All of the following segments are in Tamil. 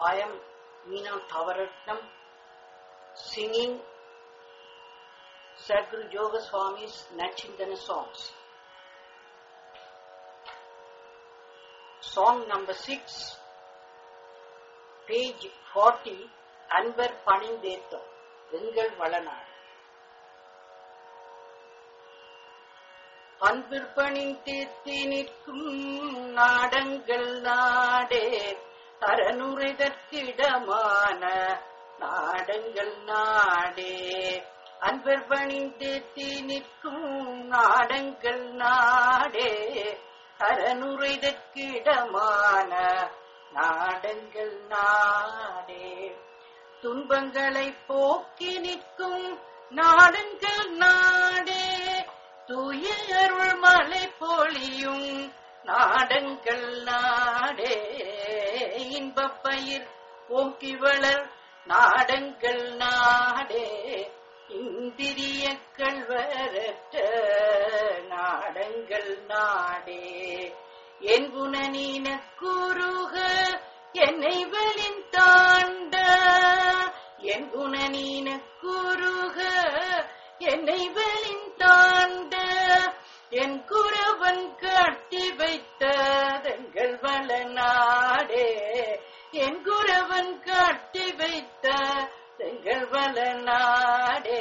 I am Meena Thavaratnam singing Sadguru Yoga Swami's Nachindana songs. Song number 6, page 40, அன்பர் பணிந்தேத்தம் எங்கள் வளநாடு அன்பிற் பணிந்தேத்தி நிற்கும் நாடங்கள் நாடே அறனுரைதற்கிடமான நாடங்கள் நாடே அன்பர் பணிந்தேத்தி நிற்கும் நாடங்கள் நாடே அறனுரைதற்கிடமான நாடங்கள் நாடே துன்பங்களை போக்கி நிற்கும் நாடங்கள் நாடே தூய அருள் மலை பொழியும் நாடங்கள் நாடே இன்பப் பயிர் ஓங்கி வளர் நாடங்கள் நாடே இந்திரிய கல்வரற்ற நாடங்கள் நாடே என் குணநீன கூறுக என்னை வெளின் தாண்ட என் குணநீன கூறுக என்னை வெளின் தாண்ட என் குறவன் காட்டி வைத்ததெங்கள் வள நாடே என் குறவன் காட்டி வைத்த எங்கள் வள நாடே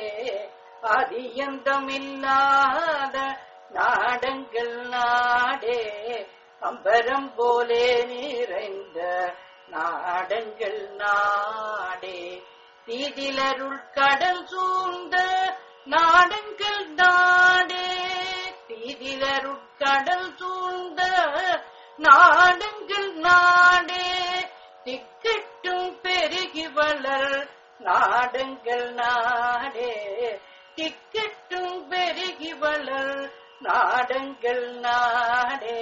அதியந்தமில்லாத நாடங்கள் நாடே அம்பரம் போலே நிறைந்த நாடங்கள் நாடே தீதிலருள் கடல் சூழ்ந்த நாடங்கள் நாடே தீதிலருள் கடல் சூழ்ந்த நாடங்கள் நாடே திக்கட்டும் பெருகி வளர் நாடங்கள் நாடே திக்கட்டும் பெருகி வளர் நாடங்கள் நாடே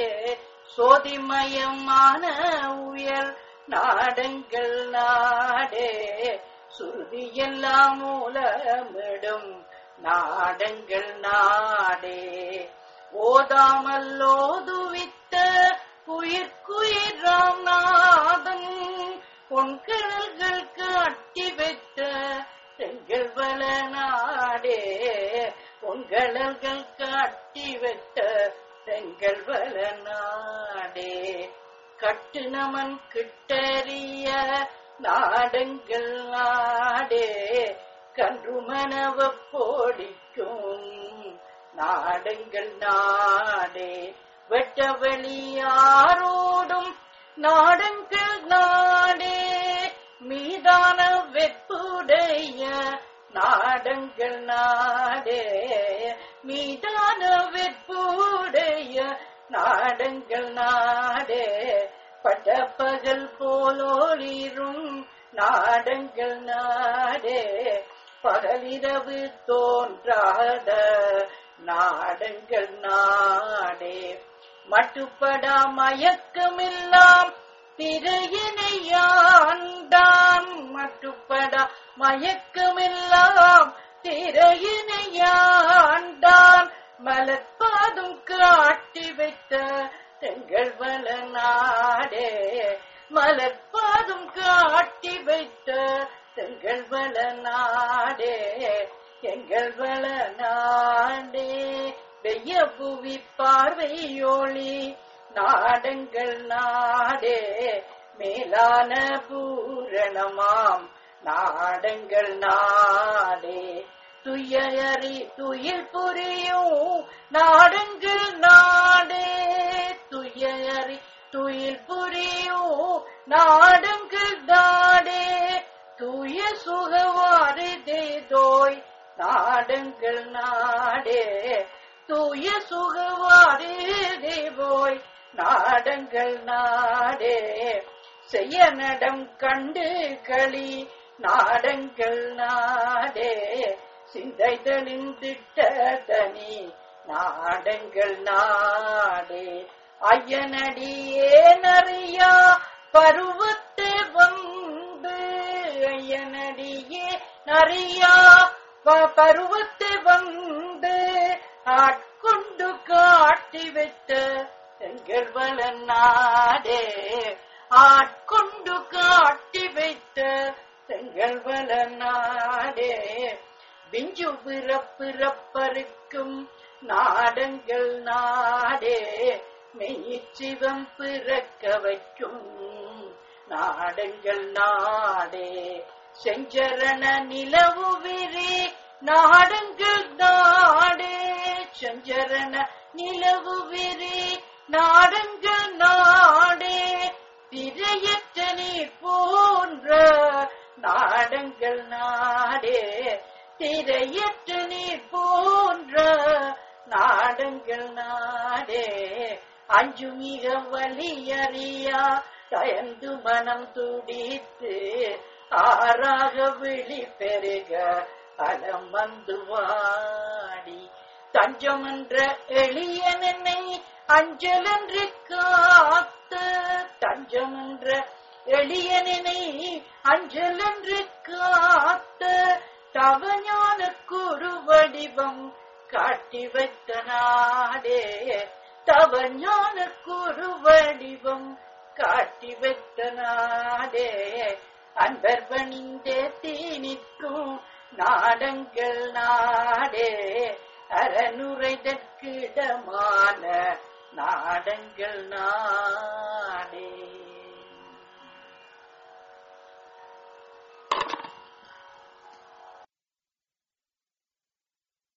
சோதிமயமான உயர் நாடங்கள் நாடே சுருதி எல்லாம் மூலமிடும் நாடங்கள் நாடே ஓதாமல் ஓதுவித்த உயிர்க்குயிர் ராம்நாதன் பொன்கடல்கள் காட்டி வைத்த செங்கல் வள நாடே பொங்கடல்கள் காட்டி வைத்த செங்கல் வள நாடே கட்டு நமன் கிட்டறிய நாடங்கள் நாடே கன்று மனவ போடிக்கும் நாடங்கள் நாடே வெட்ட வெளியாரோடும் நாடங்கள் நாடே மீதான வெப்புடைய நாடங்கள் நாடே மீதான வெப்புடைய நாடங்கள் நாடே பட்டப்பகல் போலோளிரும் நாடங்கள் நாடே பகலிரவு தோன்றாத நாடங்கள் நாடே மட்டுப்படா மயக்கமெல்லாம் திரையினையாண்டான் மட்டுப்படா மயக்கமெல்லாம் திரையினையாண்டான் மலர்பாதும் காட்டி வைத்த எங்கள் வள நாடே மலர்பாதும் காட்டி வைத்த எங்கள் வள நாடே எங்கள் வள நாடே வெய்ய புவி பார்வையோளி நாடங்கள் நாடே மேலான பூரணமாம் நாடங்கள் நாடே துயரி துயில் புரியும் நாடங்கள் நாடே துயரி துயில் புரியும் நாடங்கள் நாடே தூய சுகவாறு தேதோய் நாடங்கள் நாடே தூய சுகவாறு தேவோய் நாடங்கள் நாடே செய்ய நடம் கண்டு களி நாடங்கள் நாடே சிந்தைதலின் திட்ட தனி நாடங்கள் நாடே ஐயனடியே நறியா பருவத்தை வந்து ஐயனடியே நறியா ப- பருவத்தை வந்து ஆட்கொண்டு காட்டி வைத்த எங்கள் வள நாடே ஆட்கொண்டு கொண்டு காட்டி வைத்த செங்கல் வள நாடே விஞ்சு பிறப்பிறப்பருக்கும் நாடங்கள் நாடே மெய்ச்சிவம் பிறக்க வைக்கும் நாடங்கள் நாடே செஞ்சரண நிலவு விரி நாடங்கள் நாடே செஞ்சரண நிலவு விரி நாடங்கள் நாடே திரையற்ற நீர் போன்ற நாடங்கள் நாடே திரையற்ற நீர் போன்ற நாடங்கள் நாடே அஞ்சு மிக வலியறியா தயந்து மனம் துடித்து ஆறாக விழி பெருக அலம் வந்து வாடி தஞ்சம் என்ற எளியனனை அஞ்சலன்று காத்த தஞ்சம் என்ற எளியனனை அஞ்சலன்று காத்த தவஞான குரு வடிவம் காட்டி வைத்த நாடே தவஞான குரு வடிவம் காட்டி வைத்த நாடே அன்பர் பணிந்தே தீனிக்கும் நாடங்கள் நாடே அறனுரைதற்கிடமான நாடங்கள் நாடே